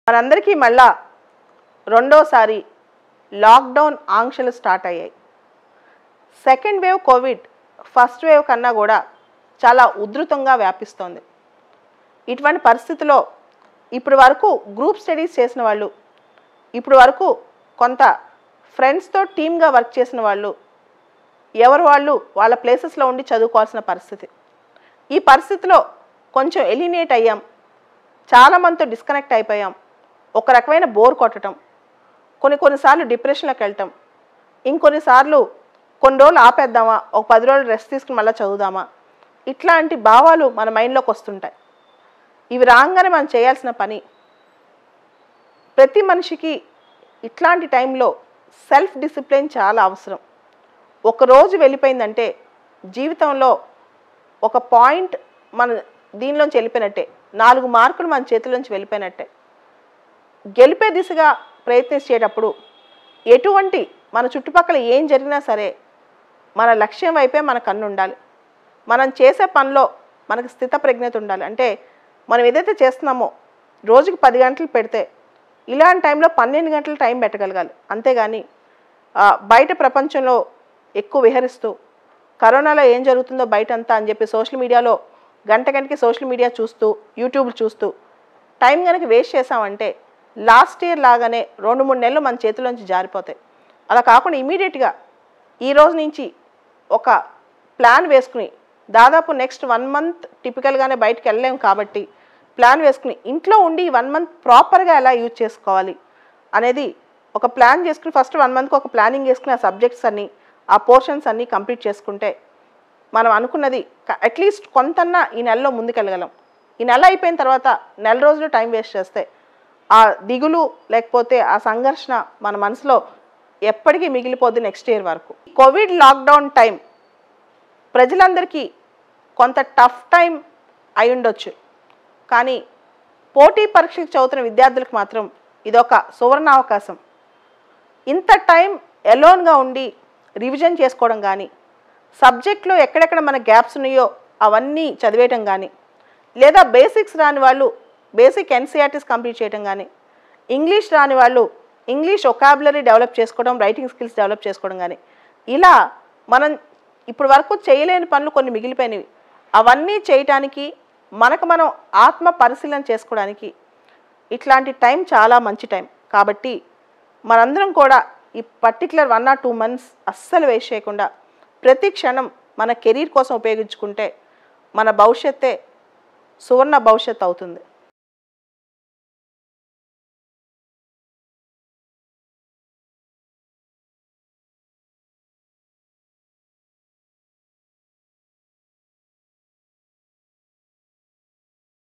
మనందరికీ మళ్ళా రెండోసారి లాక్డౌన్ ఆంక్షలు స్టార్ట్ అయ్యాయి second wave Covid first wave కన్నా కూడా చాలా ఉధృతంగా వ్యాపిస్తోంది ఇటువంటి పరిస్థితిలో ఇప్పటి వరకు గ్రూప్ స్టడీస్ చేసిన వాళ్ళు ఇప్పుడు వరకు కొంత ఫ్రెండ్స్తో టీమ్గా వర్క్ చేసిన వాళ్ళు ఎవరు వాళ్ళు వాళ్ళ ప్లేసెస్లో ఉండి చదువుకోవాల్సిన పరిస్థితి ఈ పరిస్థితిలో కొంచెం ఎలినేట్ అయ్యాం చాలా మందితో డిస్కనెక్ట్ అయిపోయాం ఒక రకమైన బోర్ కొట్టడం కొన్ని కొన్నిసార్లు డిప్రెషన్లోకి వెళ్ళటం ఇంకొన్నిసార్లు కొన్ని రోజులు ఆపేద్దామా ఒక పది రోజులు రెస్ట్ తీసుకుని మళ్ళీ చదువుదామా ఇట్లాంటి భావాలు మన మైండ్లోకి వస్తుంటాయి ఇవి రాగానే మనం చేయాల్సిన పని ప్రతి మనిషికి ఇట్లాంటి టైంలో సెల్ఫ్ డిసిప్లిన్ చాలా అవసరం ఒక రోజు వెళ్ళిపోయిందంటే జీవితంలో ఒక పాయింట్ మన దీనిలోంచి వెళ్ళిపోయినట్టే నాలుగు మార్కులు మన చేతిలోంచి వెళ్ళిపోయినట్టే గెలిపే దిశగా ప్రయత్నించేటప్పుడు ఎటువంటి మన చుట్టుపక్కల ఏం జరిగినా సరే మన లక్ష్యం వైపే మన కన్ను ఉండాలి మనం చేసే పనిలో మనకు స్థిత ప్రజ్ఞత ఉండాలి అంటే మనం ఏదైతే చేస్తున్నామో రోజుకి పది గంటలు పెడితే ఇలాంటి టైంలో పన్నెండు గంటలు టైం పెట్టగలగాలి అంతేగాని ఆ, బయట ప్రపంచంలో ఎక్కువ విహరిస్తూ కరోనాలో ఏం జరుగుతుందో బయట అంతా అని చెప్పి సోషల్ మీడియాలో గంట గంటకి సోషల్ మీడియా చూస్తూ యూట్యూబ్ చూస్తూ టైం కనుక వేస్ట్ చేసామంటే లాస్ట్ ఇయర్ లాగానే రెండు మూడు నెలలు మన చేతిలోంచి జారిపోతాయి అలా కాకుండా ఇమీడియట్గా ఈ రోజు నుంచి ఒక ప్లాన్ వేసుకుని దాదాపు నెక్స్ట్ వన్ మంత్ టిపికల్గానే బయటకు వెళ్ళలేము కాబట్టి ప్లాన్ వేసుకుని ఇంట్లో ఉండి వన్ మంత్ ప్రాపర్గా ఎలా యూజ్ చేసుకోవాలి అనేది ఒక ప్లాన్ చేసుకుని ఫస్ట్ వన్ మంత్కి ఒక ప్లానింగ్ చేసుకుని ఆ సబ్జెక్ట్స్ అన్ని ఆ పోర్షన్స్ అన్నీ కంప్లీట్ చేసుకుంటే మనం అనుకున్నది అట్లీస్ట్ కొంతన్నా ఈ నెలలో ముందుకెళ్ళగలం ఈ నెల అయిపోయిన తర్వాత నెల రోజులు టైం వేస్ట్ చేస్తే ఆ దిగులు లేకపోతే ఆ సంఘర్షణ మన మనసులో ఎప్పటికీ మిగిలిపోద్ది నెక్స్ట్ ఇయర్ వరకు కోవిడ్ లాక్డౌన్ టైం ప్రజలందరికీ కొంత టఫ్ టైం అయి ఉండొచ్చు కానీ పోటీ పరీక్షలు చదువుతున్న విద్యార్థులకు మాత్రం ఇదొక సువర్ణావకాశం ఇంత టైం ఎలోన్గా ఉండి రివిజన్ చేసుకోవడం కానీ సబ్జెక్ట్లో ఎక్కడెక్కడ మన గ్యాప్స్ ఉన్నాయో అవన్నీ చదివేయటం కానీ లేదా బేసిక్స్ రాని వాళ్ళు బేసిక్ ఎన్సీఆర్టీస్ కంప్లీట్ చేయడం కానీ ఇంగ్లీష్ రాని వాళ్ళు ఇంగ్లీష్ ఒకాబులరీ డెవలప్ చేసుకోవడం రైటింగ్ స్కిల్స్ డెవలప్ చేసుకోవడం కానీ ఇలా మనం ఇప్పుడు వరకు చేయలేని పనులు కొన్ని మిగిలిపోయినవి అవన్నీ చేయటానికి మనకు మనం ఆత్మ పరిశీలన చేసుకోవడానికి ఇట్లాంటి టైం చాలా మంచి టైం కాబట్టి మనందరం కూడా ఈ particular one or two months అస్సలు వేస్ట్ చేయకుండా ప్రతి క్షణం మన కెరీర్ కోసం ఉపయోగించుకుంటే మన భవిష్యత్తే సువర్ణ భవిష్యత్తు అవుతుంది